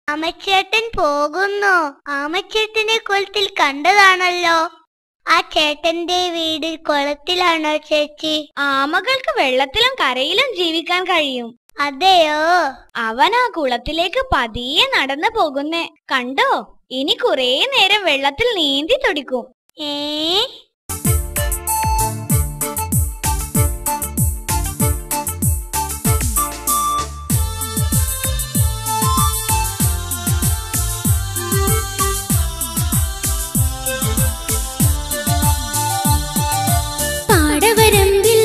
ആമച്ചേട്ടൻ പോകുന്നു ആമച്ചേട്ടനെ കുളത്തിൽ കണ്ടതാണല്ലോ ആ ചേട്ടന്റെ വീട് കുളത്തിലാണോ ചേച്ചി ആമകൾക്ക് വെള്ളത്തിലും കരയിലും ജീവിക്കാൻ കഴിയും അതെയോ അവൻ ആ കുളത്തിലേക്ക് പതിയെ നടന്നു പോകുന്നേ കണ്ടോ ഇനി കുറേ നേരം വെള്ളത്തിൽ നീന്തി തുടിക്കും ഏ പാടവരമ്പിൽ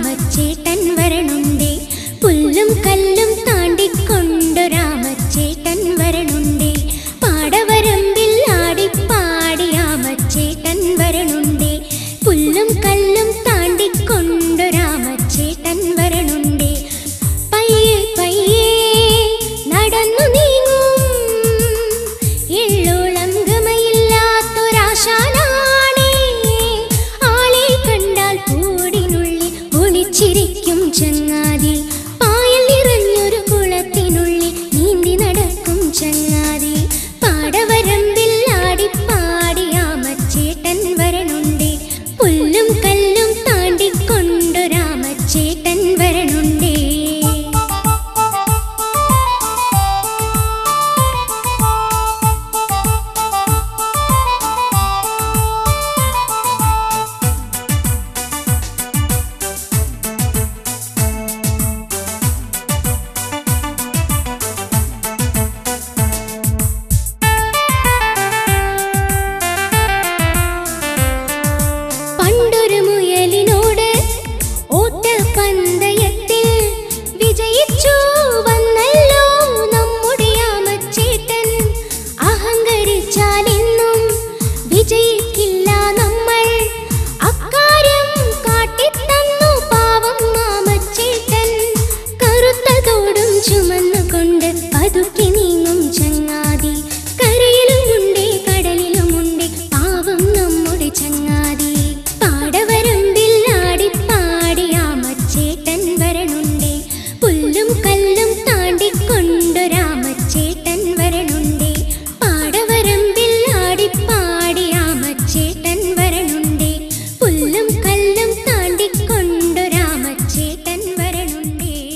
ആടിപ്പാടിയാമച്ചേട്ടൻ വരണുണ്ടേ പുല്ലും കല്ലും താണ്ടിക്കൊണ്ടു രാമച്ചേട്ടൻ